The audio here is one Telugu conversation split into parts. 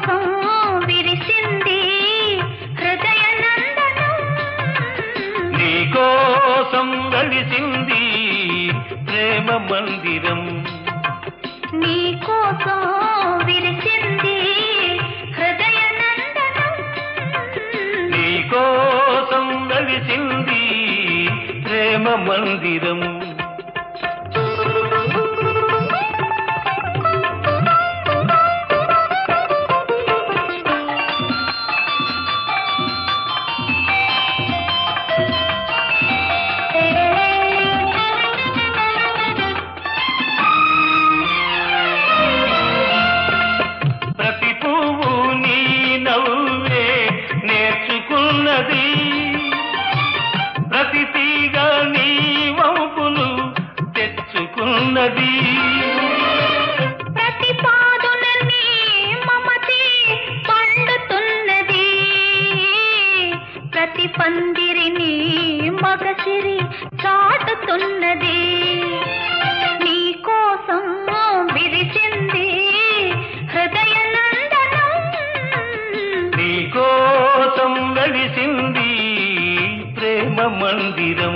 కోసం విరిసింది హృదయ నందనం నీ కోసం వెలిసింది ప్రేమ మందిరం నీ కోసం విరిసింది హృదయ నందనం నీ కోసం వెలిసింది ప్రేమ మందిరం ప్రతి పువ్వు నీ నవ్వే నేర్చుకున్నది ప్రతి తీగ నీ వంపులు తెచ్చుకున్నది ప్రతి పాదున నీ మమతే పండుతున్నది ప్రతి పందిరిని మగసిరి చాటుతున్నది నీ కోసం విరిచింది హృదయ నందనం నీ కోసం వెలిసింది ప్రేమ మందిరం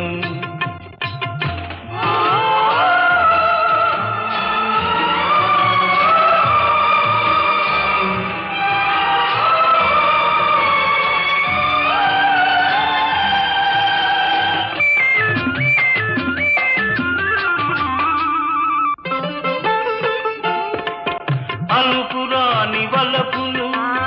అనుకురాని వలపులు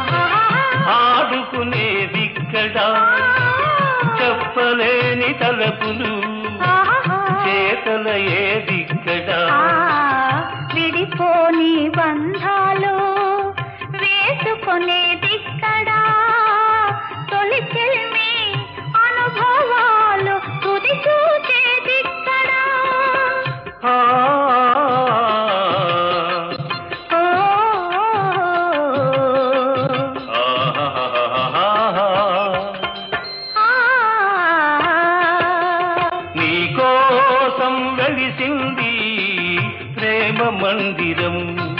ఆడుకునేదిక్కడ చెప్పలేని తలపులు చేతల ఏదిక్కడ విడిపోని బంధాలు వేసుకొనేదిక్కడా తొలి చెల్మి అనుభవాలు తుది చూచేదిక్కడా ఆ, ఓ, ఆహాహాహాహా. ఆ, నీ కోసం వెలిసింది ప్రేమ మందిరం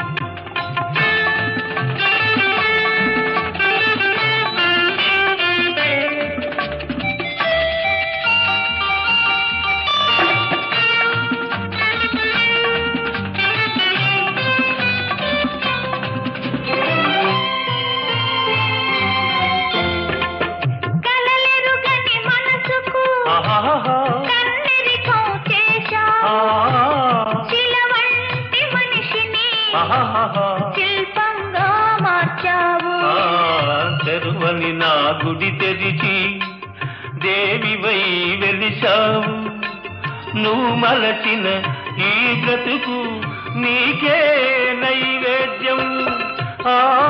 కలలెరుగని మనసుకు ఆహాహా. కన్నెరికం చేశా ఆ, శిల వంటి మనిషిని ఆహాహా. శిల్పంగా మార్చావు ఆ, తెరువని నా గుడి తెరిచి దేవివై వెలిశావు నువ్వు మలచిన ఈ బ్రతుకు నీకే నైవేద్యం ఆ